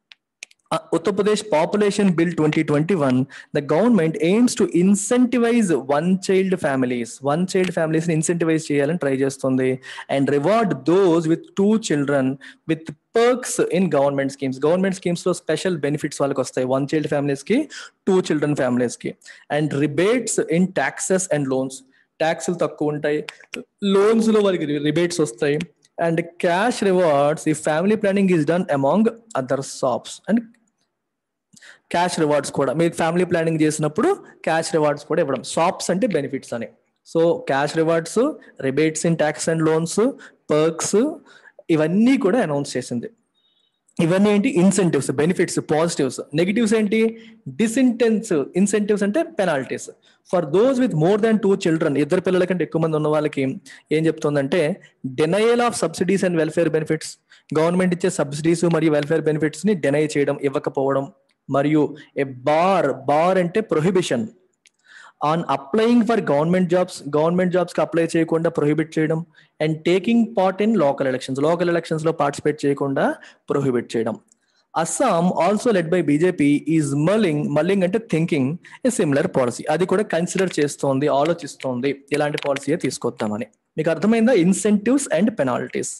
Uttar Pradesh Population Bill 2021, the government aims to incentivize one child families. One child families ని incentivize చేయాలని ట్రై చేస్తుంది and reward those with two children with perks in government schemes government schemes లో special benefits వాళ్ళకి వస్తాయి one child families కి two children families కి and rebates in taxes and loans ట్యాక్స్లు తక్కువ ఉంటాయి లోన్స్ లో వాళ్ళకి రిబేట్స్ వస్తాయి అండ్ క్యాష్ రివార్డ్స్ ఈ family planning is done among other shops and cash rewards కూడా మీరు ఫ్యామిలీ ప్లానింగ్ చేసినప్పుడు క్యాష్ రివార్డ్స్ కూడా ఇవ్వడం షాప్స్ అంటే బెనిఫిట్స్ అని so cash rewards rebates in tax and loans perks ఇవన్నీ కూడా అనౌన్స్ చేసింది ఇవన్నీ ఏంటి ఇన్సెంటివ్స్ బెనిఫిట్స్ పాజిటివ్స్ నెగిటివ్స్ ఏంటి డిసింటెన్స్ ఇన్సెంటివ్స్ అంటే penalties for those with more than two children ఇద్దరు పిల్లల కంటే ఎక్కువ మంది ఉన్న వాళ్ళకి ఏం చెప్తుందంటే denial of subsidies and welfare benefits government ఇచ్చే సబ్సిడీస్ మరియు వెల్ఫేర్ బెనిఫిట్స్ ని డెనై చేయడం ఇవ్వకపోవడం మరియు ఏ బార్ బార్ అంటే prohibition on applying for government jobs government jobs కి అప్లై చేయకుండా ప్రొహిబిట్ చేయడం and taking part in local elections local elections లో పార్టిసిపేట్ చేయకుండా ప్రొహిబిట్ చేయడం Assam also led by BJP is mulling mulling అంటే థింకింగ్ ఏ సిమిలర్ పాలసీ అది కూడా consider చేస్తోంది ఆలోచిస్తోంది ఇలాంటి పాలసీ తీసుకొద్దామని మీకు అర్థమైందా incentives and penalties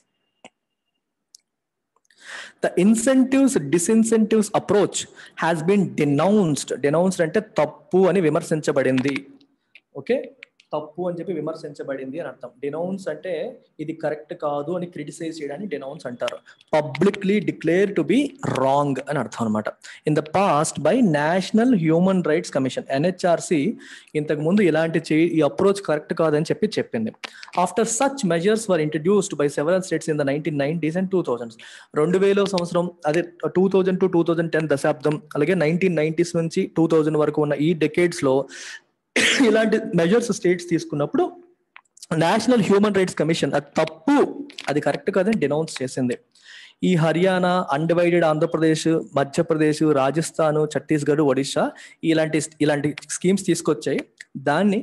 the incentives disincentives approach has been denounced denounced అంటే తప్పు అని విమర్శించబడింది ఓకే తప్పు అని చెప్పి విమర్శించబడింది అని అర్థం డినౌన్స్ అంటే ఇది కరెక్ట్ కాదు అని క్రిటిసైజ్ చేయడాన్ని డినౌన్స్ అంటారు publicly declare to be wrong అని అర్థం అనమాట in the past by National human rights Commission NHRC ఇంతకు ముందు ఇలాంటి చే ఈ అప్రోచ్ కరెక్ట్ కాదని చెప్పి చెప్పింది after such measures were introduced by several states in the nineteen nineties and two thousands రెండు వేల సంవత్సరం అదే two thousand to two thousand ten దశాబ్దం అలాగే నైన్టీన్ నైన్టీస్ నుంచి టూ థౌజండ్ వరకు ఉన్న ఈ డెకేడ్స్ లో ఇలాంటి మెజర్స్ స్టేట్స్ తీసుకున్నప్పుడు నేషనల్ హ్యూమన్ రైట్స్ కమిషన్ అది తప్పు అది కరెక్ట్ కాదని డినౌన్స్ చేసింది ఈ హర్యానా అన్డివైడెడ్ ఆంధ్రప్రదేశ్ మధ్యప్రదేశ్ రాజస్థాన్ ఛత్తీస్గఢ్ ఒడిశా ఇలాంటి ఇలాంటి స్కీమ్స్ తీసుకొచ్చాయి దాన్ని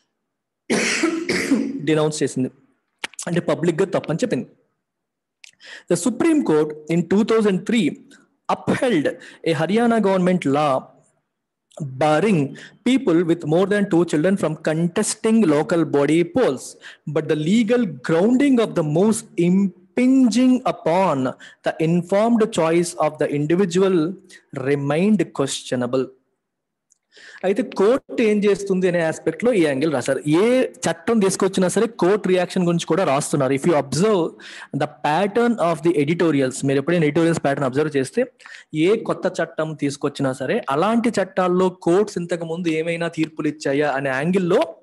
డినౌన్స్ చేసింది అంటే పబ్లిక్ గా తప్పని చెప్పింది the Supreme Court in two thousand three upheld a Haryana government law barring people with more than two children from contesting local body polls. But the legal grounding of the most impinging upon the informed choice of the individual remained questionable. అయితే court ఏం చేస్తుంది అనే aspect లో ఈ angle రాశారు ఏ చట్టం తీసుకొచ్చినా సరే కోర్ట్ రియాక్షన్ గురించి కూడా రాస్తున్నారు if you observe the pattern of the editorials మీరు ఎప్పుడైనా ఎడిటోరియల్స్ ప్యాటర్న్ అబ్జర్వ్ చేస్తే ఏ కొత్త చట్టం తీసుకొచ్చినా సరే అలాంటి చట్టాల్లో కోర్ట్స్ ఇంతకు ముందు ఏమైనా తీర్పులు ఇచ్చాయా అనే యాంగిల్లో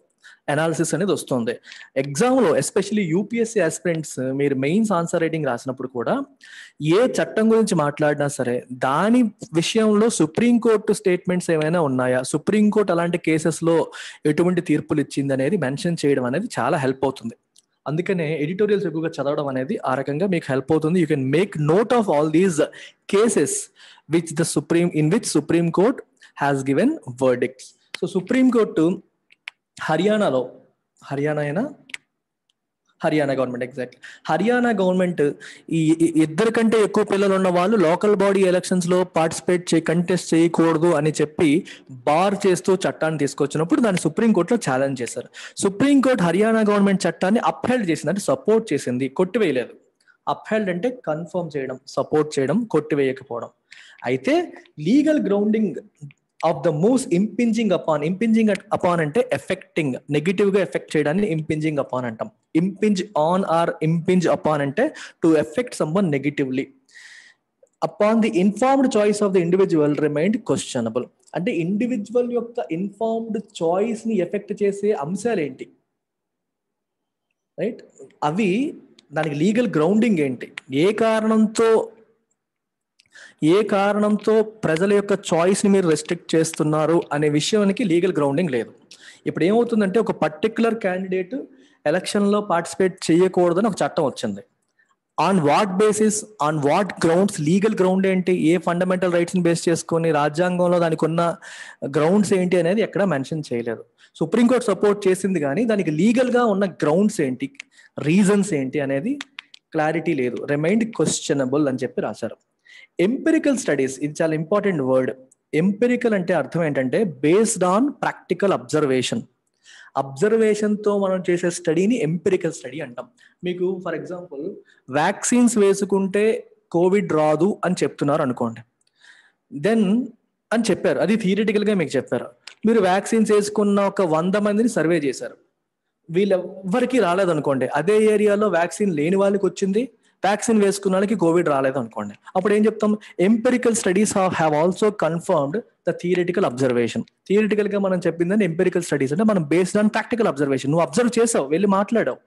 అనాలిసిస్ అనేది వస్తుంది ఎగ్జామ్లో ఎస్పెషల్లీ యూపీఎస్సీ ఆస్పిరెంట్స్ మీరు మెయిన్స్ ఆన్సర్ రైటింగ్ రాసినప్పుడు కూడా ఏ చట్టం గురించి మాట్లాడినా సరే దాని విషయంలో సుప్రీంకోర్టు స్టేట్మెంట్స్ ఏమైనా ఉన్నాయా సుప్రీంకోర్టు అలాంటి కేసెస్లో ఎటువంటి తీర్పులు ఇచ్చింది అనేది మెన్షన్ చేయడం అనేది చాలా హెల్ప్ అవుతుంది అందుకనే ఎడిటోరియల్స్ ఎక్కువగా చదవడం అనేది ఆ రకంగా మీకు హెల్ప్ అవుతుంది you can make note of all these cases which the supreme in which supreme court has given verdicts so supreme court హర్యానాలో హర్యానా అయినా Haryana government exact Haryana government ఈ ఇద్దరు కంటే ఎక్కువ పిల్లలు ఉన్న వాళ్ళు లోకల్ బాడీ ఎలక్షన్స్ లో పార్టిసిపేట్ చేయి కంటెస్ట్ చేయకూడదు అని చెప్పి బార్ చేస్తూ చట్టాన్ని తీసుకొచ్చినప్పుడు దాన్ని సుప్రీంకోర్టులో ఛాలెంజ్ చేశారు సుప్రీంకోర్టు హర్యానా గవర్నమెంట్ చట్టాన్ని అప్హెల్డ్ చేసింది అంటే సపోర్ట్ చేసింది కొట్టివేయలేదు అప్హెల్డ్ అంటే కన్ఫర్మ్ చేయడం సపోర్ట్ చేయడం కొట్టివేయకపోవడం అయితే legal grounding of the moves impinging upon impinging upon అంటే ఎఫెక్టింగ్ నెగిటివ్ గా ఎఫెక్ట్ చేయడాన్ని ఇంపింజింగ్ అపాన్ అంటాం impinge on or impinge upon అంటే to affect someone negatively upon the informed choice of the individual remained questionable అంటే individual యొక్క informed choice ని affect చేసే అంశాలు ఏంటి రైట్ అవి దానికి లీగల్ గ్రౌండింగ్ ఏంటి ఏ కారణంతో ఏ కారణంతో ప్రజల యొక్క చాయిస్ ని మీరు రెస్ట్రిక్ట్ చేస్తున్నారు అనే విషయానికి లీగల్ గ్రౌండింగ్ లేదు ఇప్పుడు ఏమవుతుందంటే ఒక పర్టికులర్ క్యాండిడేట్ ఎలక్షన్ లో పార్టిసిపేట్ చేయకూడదని ఒక చట్టం వచ్చింది on what basis on what grounds legal ground ఏంటి ఏ ఫండమెంటల్ రైట్స్ ని బేస్ చేసుకొని రాజ్యాంగంలో దానికి ఉన్న గ్రౌండ్స్ ఏంటి అనేది ఎక్కడ మెన్షన్ చేయలేదు సుప్రీంకోర్టు సపోర్ట్ చేసింది కానీ దానికి లీగల్ గా ఉన్న గ్రౌండ్స్ ఏంటి రీజన్స్ ఏంటి అనేది క్లారిటీ లేదు రిమైండ్ క్వశ్చనబుల్ అని చెప్పి రాశారు ఎంపెరికల్ స్టడీస్ ఇది చాలా ఇంపార్టెంట్ వర్డ్ ఎంపెరికల్ అంటే అర్థం ఏంటంటే based on practical observation observation తో మనం చేసే స్టడీని ఎంపెరికల్ స్టడీ అంటాం మీకు ఫర్ ఎగ్జాంపుల్ వ్యాక్సిన్స్ వేసుకుంటే కోవిడ్ రాదు అని చెప్తున్నారు అనుకోండి దెన్ అని చెప్పారు అది థియరిటికల్ గా మీకు చెప్పారు మీరు వ్యాక్సిన్స్ వేసుకున్న ఒక వంద మందిని సర్వే చేశారు వీళ్ళెవ్వరికి రాలేదు అనుకోండి అదే ఏరియాలో వ్యాక్సిన్ లేని వాళ్ళకి వచ్చింది వ్యాక్సిన్ వేసుకున్న వాళ్ళకి కోవిడ్ రాలేదు అనుకోండి అప్పుడు ఏం చెప్తాం empirical studies have also confirmed the theoretical observation theoretical గా మనం చెప్పిందని ఎంపెరికల్ స్టడీస్ అంటే మనం బేస్డ్ ఆన్ ప్రాక్టికల్ అబ్జర్వేషన్ నువ్వు అబ్జర్వ్ చేసావు వెళ్ళి మాట్లాడావు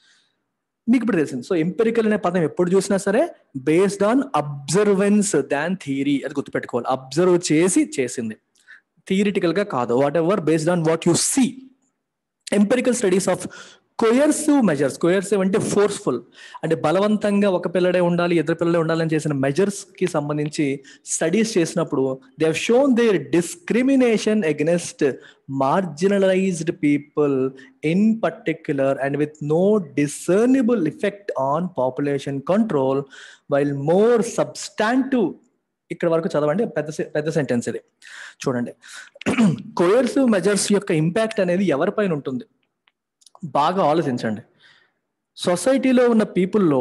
మీకు ఇప్పుడు తెలిసింది సో ఎంపెరికల్ అనే పదం ఎప్పుడు చూసినా సరే based on observance than theory అది గుర్తుపెట్టుకోవాలి అబ్జర్వ్ చేసి చేసింది థియరిటికల్ గా కాదు whatever based on what you see empirical studies of coercive measures coercive అంటే ఫోర్స్ఫుల్ అంటే బలవంతంగా ఒక పిల్లడే ఉండాలి ఇద్దరు పిల్లడే ఉండాలని చేసిన మెజర్స్ కి సంబంధించి స్టడీస్ చేసినప్పుడు they have shown there discrimination against marginalized people in particular and with no discernible effect on population control while more substantive ఇక్కడ వరకు చదవండి పెద్ద పెద్ద సెంటెన్స్ ఇది చూడండి కొయర్సివ్ మెజర్స్ యొక్క ఇంపాక్ట్ అనేది ఎవరిపైన ఉంటుంది బాగా ఆలోచించండి సొసైటీలో ఉన్న పీపుల్లో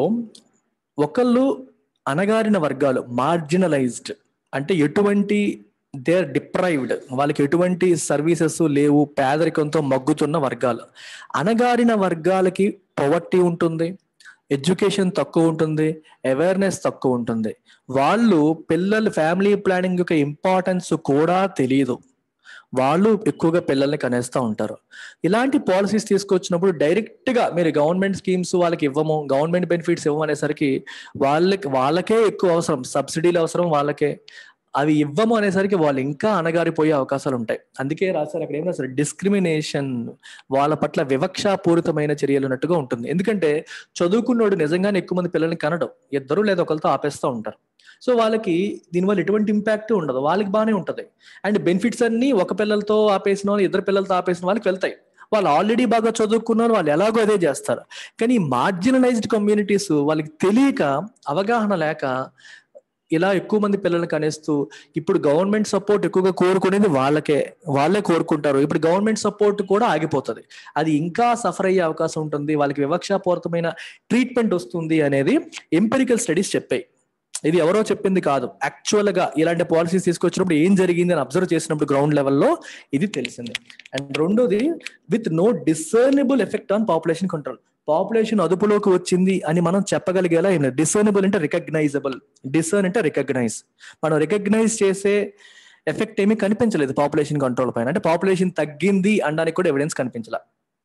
ఒకళ్ళు అనగారిన వర్గాలు మార్జినలైజ్డ్ అంటే ఎటువంటి దే ఆర్ డిప్రైవ్డ్ వాళ్ళకి ఎటువంటి సర్వీసెస్ లేవు పేదరికంతో మగ్గుతున్న వర్గాలు అనగారిన వర్గాలకి పవర్టీ ఉంటుంది ఎడ్యుకేషన్ తక్కువ ఉంటుంది అవేర్నెస్ తక్కువ ఉంటుంది వాళ్ళు పిల్లల ఫ్యామిలీ ప్లానింగ్ యొక్క ఇంపార్టెన్స్ కూడా తెలియదు వాళ్ళు ఎక్కువగా పిల్లల్ని కనేస్తూ ఉంటారు ఇలాంటి పాలసీస్ తీసుకొచ్చినప్పుడు డైరెక్ట్ గా మీరు గవర్నమెంట్ స్కీమ్స్ వాళ్ళకి ఇవ్వము గవర్నమెంట్ బెనిఫిట్స్ ఇవ్వమనేసరికి వాళ్ళకి వాళ్ళకే ఎక్కువ అవసరం సబ్సిడీలు అవసరం వాళ్ళకే అవి ఇవ్వము అనేసరికి వాళ్ళు ఇంకా అనగారిపోయే అవకాశాలు ఉంటాయి అందుకే రాశారు అక్కడ ఏం రాశారు డిస్క్రిమినేషన్ వాళ్ళ పట్ల వివక్షాపూరితమైన చర్యలు ఉన్నట్టుగా ఉంటుంది ఎందుకంటే చదువుకున్నోడు నిజంగానే ఎక్కువ మంది పిల్లల్ని కనడం ఇద్దరు లేదా ఒకరితో ఆపేస్తూ ఉంటారు సో వాళ్ళకి దీనివల్ల ఎటువంటి ఇంపాక్ట్ ఉండదు వాళ్ళకి బాగానే ఉంటుంది అండ్ బెనిఫిట్స్ అన్ని ఒక పిల్లలతో ఆపేసిన వాళ్ళు ఇద్దరు పిల్లలతో ఆపేసిన వాళ్ళకి వెళ్తాయి వాళ్ళు ఆల్రెడీ బాగా చదువుకున్నారు వాళ్ళు ఎలాగో అదే చేస్తారు కానీ మార్జినలైజ్డ్ కమ్యూనిటీస్ వాళ్ళకి తెలియక అవగాహన లేక ఇలా ఎక్కువ మంది పిల్లల్ని కనేస్తూ ఇప్పుడు గవర్నమెంట్ సపోర్ట్ ఎక్కువగా కోరుకునేది వాళ్ళకే వాళ్ళే కోరుకుంటారు ఇప్పుడు గవర్నమెంట్ సపోర్ట్ కూడా ఆగిపోతుంది అది ఇంకా సఫర్ అయ్యే అవకాశం ఉంటుంది వాళ్ళకి వివక్షాపూరితమైన ట్రీట్మెంట్ వస్తుంది అనేది ఎంపెరికల్ స్టడీస్ చెప్పాయి ఇది ఎవరో చెప్పింది కాదు యాక్చువల్ గా ఇలాంటి పాలసీస్ తీసుకొచ్చినప్పుడు ఏం జరిగింది అని అబ్జర్వ్ చేసినప్పుడు గ్రౌండ్ లెవెల్లో ఇది తెలిసింది అండ్ రెండోది with no discernible effect on population control population అదుపులోకి వచ్చింది అని మనం చెప్పగలిగేలా ఏం లేదు డిసర్నబుల్ అంటే రికగ్నైజబుల్ డిసర్న్ అంటే రికగ్నైజ్ మనం రికగ్నైజ్ చేసే ఎఫెక్ట్ ఏమీ కనిపించలేదు పాపులేషన్ కంట్రోల్ పైన అంటే పాపులేషన్ తగ్గింది అనడానికి కూడా ఎవిడెన్స్ కనిపించలే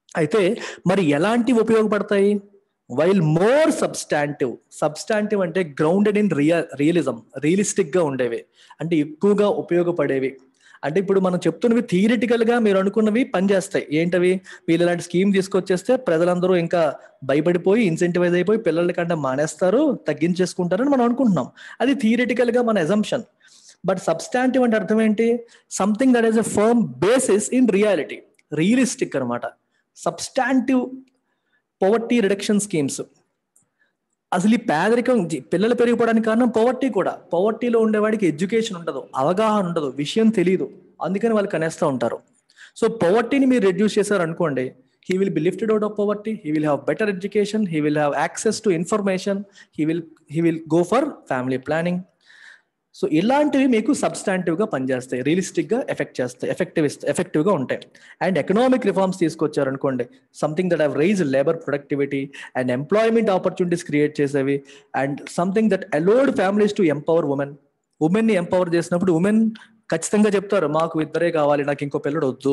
అయితే మరి ఎలాంటివి ఉపయోగపడతాయి వైల్ మోర్ సబ్స్టాంటివ్ సబ్స్టాంటివ్ అంటే grounded in real realism realistic గా ఉండేవి అంటే ఎక్కువగా ఉపయోగపడేవి అంటే ఇప్పుడు మనం చెప్తున్నవి థియరిటికల్ గా మీరు అనుకున్నవి పనిచేస్తాయి ఏంటవి వీళ్ళు ఇలాంటి స్కీమ్ తీసుకొచ్చేస్తే ప్రజలందరూ ఇంకా భయపడిపోయి ఇన్సెంటివైజ్ అయిపోయి పిల్లల కంటే మానేస్తారు తగ్గించేసుకుంటారని మనం అనుకుంటున్నాం అది థియరిటికల్ గా మన ఎజంప్షన్ బట్ సబ్స్టాంటివ్ అంటే అర్థం ఏంటి something that is a firm basis in reality realistic అనమాట సబ్స్టాంటివ్ పవర్టీ రిడక్షన్ స్కీమ్స్ అసలు ఈ పేదరికం పిల్లలు పెరిగిపోవడానికి కారణం పవర్టీ కూడా పవర్టీలో ఉండేవాడికి ఎడ్యుకేషన్ ఉండదు అవగాహన ఉండదు విషయం తెలియదు అందుకని వాళ్ళు కనేస్తూ ఉంటారు సో పవర్టీని మీరు రెడ్యూస్ చేశారు అనుకోండి he will be lifted out of poverty he will have better education he will have access to information he will he will go for family planning so ఇలాంటివి మీకు సబ్స్టాంటివ్ గా పనిచేస్తాయి రియలిస్టిక్ గా effect చేస్తాయి effective effective గా ఉంటాయి and economic reforms తీసుకొచ్చారు అనుకోండి something that have raise labour productivity and employment opportunities create చేసేవి and something that allowed families to empower women women ని ఎంపవర్ చేసినప్పుడు ఉమెన్ ఖచ్చితంగా చెప్తారు మాకు ఇద్దరే కావాలి నాకు ఇంకో పిల్లడు వద్దు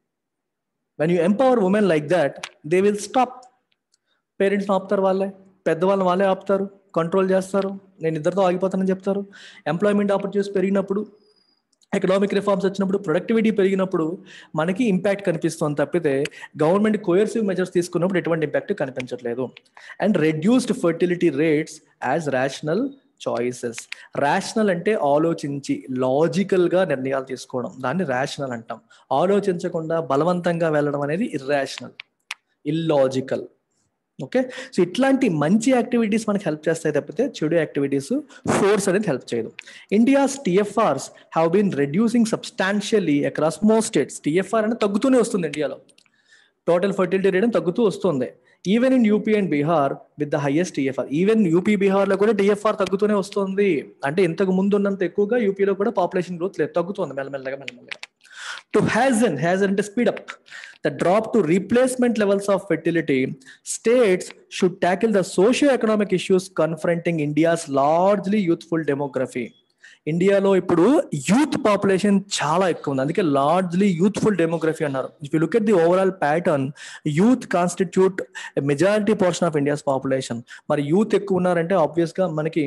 when you empower women like that they will stop పేరెంట్స్ని ఆపుతారు వాళ్ళే పెద్దవాళ్ళని వాళ్ళే ఆపుతారు కంట్రోల్ చేస్తారు నేను ఇద్దరితో ఆగిపోతానని చెప్తారు ఎంప్లాయ్మెంట్ ఆపర్చునిటీస్ పెరిగినప్పుడు ఎకనామిక్ రిఫార్మ్స్ వచ్చినప్పుడు ప్రొడక్టివిటీ పెరిగినప్పుడు మనకి ఇంపాక్ట్ కనిపిస్తుంది తప్పితే గవర్నమెంట్ కోయర్సివ్ మెజర్స్ తీసుకున్నప్పుడు ఎటువంటి ఇంపాక్ట్ కనిపించట్లేదు and reduced fertility rates as rational choices rational అంటే ఆలోచించి లాజికల్ గా నిర్ణయాలు తీసుకోవడం దాన్ని రేషనల్ అంటాం ఆలోచించకుండా బలవంతంగా వెళ్ళడం అనేది ఇర్రేషనల్ ఇల్లాజికల్ ఓకే సో ఇట్లాంటి మంచి యాక్టివిటీస్ మనకి హెల్ప్ చేస్తాయి తప్పితే చెడు యాక్టివిటీస్ ఫోర్స్ అనేది హెల్ప్ చేయదు India's TFRs have been reducing substantially across most states TFR అనేది తగ్గుతూనే వస్తుంది ఇండియాలో టోటల్ ఫర్టిలిటీ రేట్ తగ్గుతూ వస్తుంది even in UP and Bihar with the highest TFR even UP Bihar లో కూడా టిఎఫ్ఆర్ తగ్గుతూనే వస్తుంది అంటే ఇంతకు ముందు ఉన్నంత ఎక్కువగా యూపీలో కూడా పాపులేషన్ గ్రోత్ లేదు తగ్గుతుంది మెల్లమెల్లగా మెల్లమెల్లగా టు హ్యాజన్ హ్యాజన్ అంటే speed up the drop to replacement levels of fertility, states should tackle the socio-economic issues confronting India's largely youthful demography. ఇండియాలో ఇప్పుడు యూత్ పాపులేషన్ చాలా ఎక్కువ ఉంది అందుకే లార్జ్లీ యూత్ఫుల్ డెమోగ్రఫీ అన్నారు if you look at the overall pattern youth constitute majority portion of India's population మరి youth ఎక్కువ ఉన్నారంటే ఆబ్వియస్ గా మనకి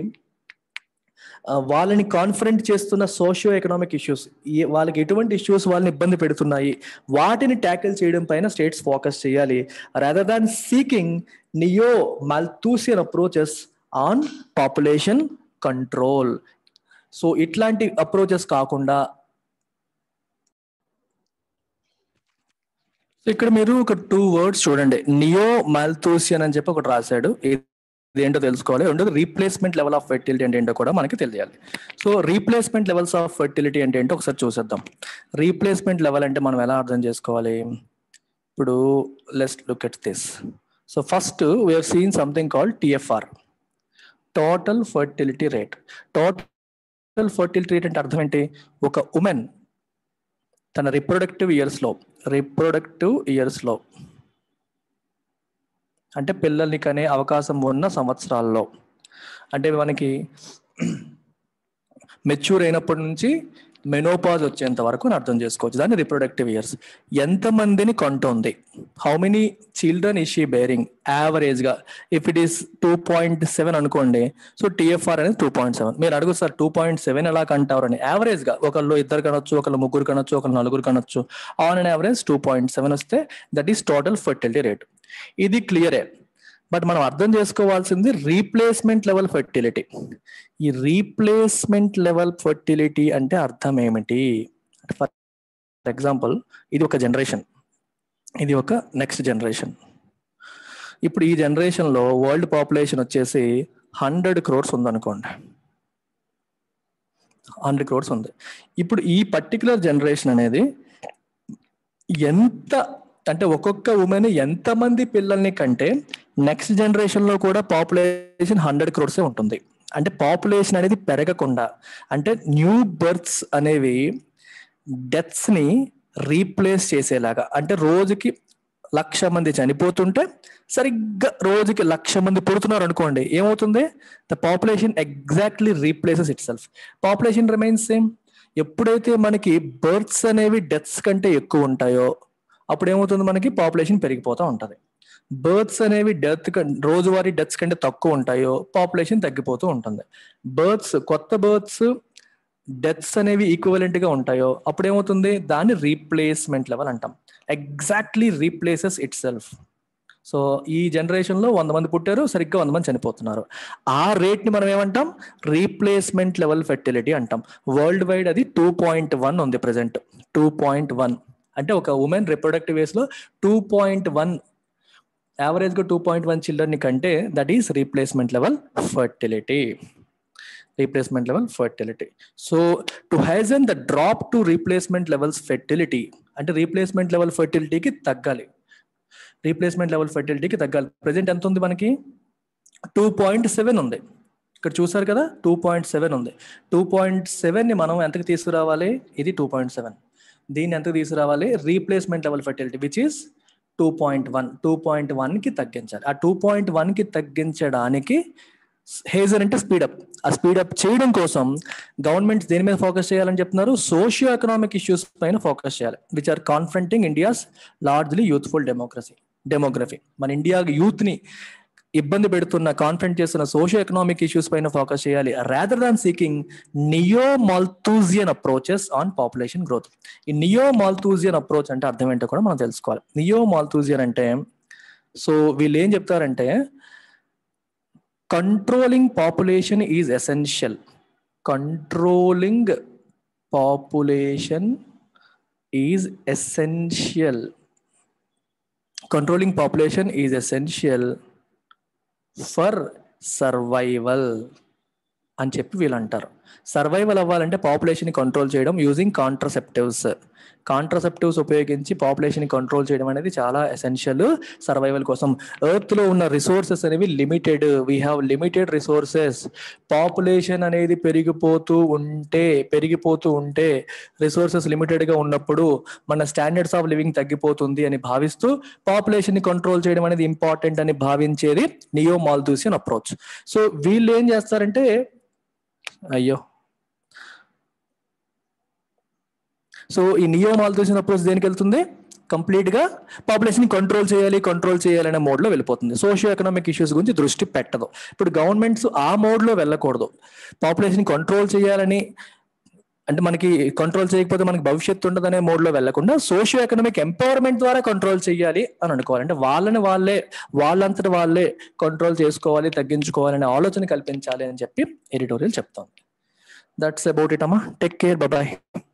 వాళ్ళని కాన్ఫరెంట్ చేస్తున్న సోషియో ఎకనామిక్ ఇష్యూస్ వాళ్ళకి ఎటువంటి ఇష్యూస్ వాళ్ళని ఇబ్బంది పెడుతున్నాయి వాటిని ట్యాకిల్ చేయడం పైన స్టేట్స్ ఫోకస్ చేయాలి rather than seeking neo Malthusian approaches on population control so ఇట్లాంటి అప్రోచెస్ కాకుండా ఇక్కడ మీరు ఒక టూ వర్డ్స్ చూడండి నియో మాల్తూసియన్ అని చెప్పి ఒకటి రాశాడు ఇదేంటో తెలుసుకోవాలి రెండోది రీప్లేస్మెంట్ లెవెల్ ఆఫ్ ఫెర్టిలిటీ అంటే ఏంటో కూడా మనకి తెలియాలి so replacement levels of fertility అంటే ఏంటో ఒకసారి చూసేద్దాం రీప్లేస్మెంట్ లెవెల్ అంటే మనం ఎలా అర్థం చేసుకోవాలి ఇప్పుడు let's look at this so first we are seen something called TFR total fertility rate total fertility rate అంటే అర్థం ఏంటి ఒక ఉమెన్ తన రిప్రొడక్టివ్ ఇయర్స్లో రిప్రొడక్టివ్ ఇయర్స్లో అంటే పిల్లల్ని కనే అవకాశం ఉన్న సంవత్సరాల్లో అంటే మనకి మెచ్యూర్ అయినప్పటి నుంచి మెనోపాజ్ వచ్చేంత వరకు అర్థం చేసుకోవచ్చు దాన్ని రిప్రొడక్టివ్ ఇయర్స్ ఎంతమందిని కొంటుంది how many children is she bearing average గా if it is two point seven అనుకోండి సో టిఎఫ్ఆర్ అనేది టూ పాయింట్ సెవెన్ మీరు అడుగు సార్ టూ పాయింట్ సెవెన్ ఎలా కంటారు అని యావరేజ్ గా ఒకళ్ళు ఇద్దరు కనొచ్చు ఒకళ్ళు ముగ్గురు కనొచ్చు ఒకళ్ళు నలుగురు కనొచ్చు on and average two point seven వస్తే that is total fertility rate ఇది క్లియరే బట్ మనం అర్థం చేసుకోవాల్సింది రీప్లేస్మెంట్ లెవెల్ ఫర్టిలిటీ ఈ రీప్లేస్మెంట్ లెవెల్ ఫర్టిలిటీ అంటే అర్థం ఏమిటి ఫర్ ఎగ్జాంపుల్ ఇది ఒక జనరేషన్ ఇది ఒక నెక్స్ట్ జనరేషన్ ఇప్పుడు ఈ జనరేషన్లో వరల్డ్ పాపులేషన్ వచ్చేసి హండ్రెడ్ క్రోర్స్ ఉందనుకోండి హండ్రెడ్ క్రోర్స్ ఉంది ఇప్పుడు ఈ పర్టికులర్ జనరేషన్ అనేది ఎంత అంటే ఒక్కొక్క ఉమెన్ ఎంతమంది పిల్లల్ని కంటే నెక్స్ట్ జనరేషన్ లో కూడా పాపులేషన్ హండ్రెడ్ క్రోర్సే ఉంటుంది అంటే పాపులేషన్ అనేది పెరగకుండా అంటే న్యూ బర్త్స్ అనేవి డెత్స్ ని రీప్లేస్ చేసేలాగా అంటే రోజుకి లక్ష మంది చనిపోతుంటే సరిగ్గా రోజుకి లక్ష మంది పుడుతున్నారు అనుకోండి ఏమవుతుంది the population exactly replaces itself population remains same ఎప్పుడైతే మనకి బర్త్స్ అనేవి డెత్స్ కంటే ఎక్కువ ఉంటాయో అప్పుడు ఏమవుతుంది మనకి పాపులేషన్ పెరిగిపోతూ ఉంటుంది బర్త్స్ అనేవి డెత్ రోజువారీ డెత్స్ కంటే తక్కువ ఉంటాయో పాపులేషన్ తగ్గిపోతూ ఉంటుంది బర్త్స్ కొత్త బర్త్స్ డెత్స్ అనేవి ఈక్వలెంట్ గా ఉంటాయో అప్పుడు ఏమవుతుంది దాన్ని రీప్లేస్మెంట్ లెవెల్ అంటాం exactly replaces itself so ఈ జనరేషన్ లో వంద మంది పుట్టారు సరిగ్గా వంద మంది చనిపోతున్నారు ఆ రేట్ ని మనం ఏమంటాం రీప్లేస్మెంట్ లెవెల్ ఫెర్టిలిటీ అంటాం వరల్డ్ వైడ్ అది టూ పాయింట్ వన్ ఉంది ప్రజెంట్ టూ పాయింట్ వన్ అంటే ఒక ఉమెన్ రిప్రొడక్టివ్ వేస్ లో టూ పాయింట్ వన్ యావరేజ్ గా టూ పాయింట్ వన్ చిల్డ్రన్ కంటే that is replacement level fertility replacement level fertility so to hasten the drop to replacement levels fertility అంటే replacement level ఫర్టిలిటీకి తగ్గాలి replacement level ఫెర్టిలిటీకి తగ్గాలి present ఎంత ఉంది మనకి టూ పాయింట్ సెవెన్ ఉంది ఇక్కడ చూసారు కదా టూ పాయింట్ సెవెన్ ఉంది టూ పాయింట్ సెవెన్ని మనం ఎంతకు తీసుకురావాలి ఇది టూ పాయింట్ సెవెన్ దీన్ని ఎంతకు తీసుకురావాలి replacement level fertility which is two point one two point వన్కి తగ్గించాలి ఆ టూ పాయింట్ వన్కి తగ్గించడానికి హేజర్ అంటే స్పీడప్ ఆ స్పీడప్ చేయడం కోసం గవర్నమెంట్ దేని మీద ఫోకస్ చేయాలని చెప్తున్నారు సోషియో ఎకనామిక్ ఇష్యూస్ పైన ఫోకస్ చేయాలి which are confronting India's largely youthful democracy demography మన ఇండియా యూత్ ని ఇబ్బంది పెడుతున్న కాన్ఫ్రంట్ చేస్తున్న సోషియో ఎకనామిక్ ఇష్యూస్ పైన ఫోకస్ చేయాలి rather than seeking neo Malthusian approaches on population growth ఈ నియో మాల్తూజియన్ అప్రోచ్ అంటే అర్థం ఏంటో కూడా మనం తెలుసుకోవాలి నియో మాల్తూజియన్ అంటే సో వీళ్ళు ఏం చెప్తారంటే controlling population is essential controlling population is essential controlling population is essential for survival అని చెప్పి వీళ్ళు అంటారు సర్వైవల్ అవ్వాలంటే పాపులేషన్ కంట్రోల్ చేయడం యూజింగ్ కాంట్రసెప్టివ్స్ కాంట్రసెప్టివ్స్ ఉపయోగించి పాపులేషన్ కంట్రోల్ చేయడం అనేది చాలా ఎసెన్షియల్ సర్వైవల్ కోసం ఎర్త్ లో ఉన్న రిసోర్సెస్ అనేవి limited we have limited resources population అనేది పెరిగిపోతూ ఉంటే పెరిగిపోతూ ఉంటే రిసోర్సెస్ లిమిటెడ్ గా ఉన్నప్పుడు మన స్టాండర్డ్స్ ఆఫ్ లివింగ్ తగ్గిపోతుంది అని భావిస్తూ పాపులేషన్ ని కంట్రోల్ చేయడం అనేది ఇంపార్టెంట్ అని భావించేది నియో మాల్దూసియన్ అప్రోచ్ సో వీళ్ళు ఏం చేస్తారంటే అయ్యో సో ఈ నియో మాల్దూసియన్ అప్రోచ్ దేనికి వెళ్తుంది కంప్లీట్ గా పాపులేషన్ కంట్రోల్ చేయాలి కంట్రోల్ చేయాలి అనే మోడ్ లో వెళ్ళిపోతుంది సోషియో ఎకనామిక్ ఇష్యూస్ గురించి దృష్టి పెట్టదు ఇప్పుడు గవర్నమెంట్స్ ఆ మోడ్ లో వెళ్ళకూడదు పాపులేషన్ కంట్రోల్ చేయాలని అంటే మనకి కంట్రోల్ చేయకపోతే మనకి భవిష్యత్తు ఉండదనే మోడ్ లో వెళ్లకుండా సోషియో ఎకనామిక్ ఎంపవర్మెంట్ ద్వారా కంట్రోల్ చేయాలి అని అనుకోవాలి అంటే వాళ్ళని వాళ్ళే వాళ్ళంతటి వాళ్ళే కంట్రోల్ చేసుకోవాలి తగ్గించుకోవాలి అనే ఆలోచన కల్పించాలి అని చెప్పి ఎడిటోరియల్ చెప్తోంది దట్స్ అబౌట్ ఇట్ అమ్మా టేక్ కేర్ బాయ్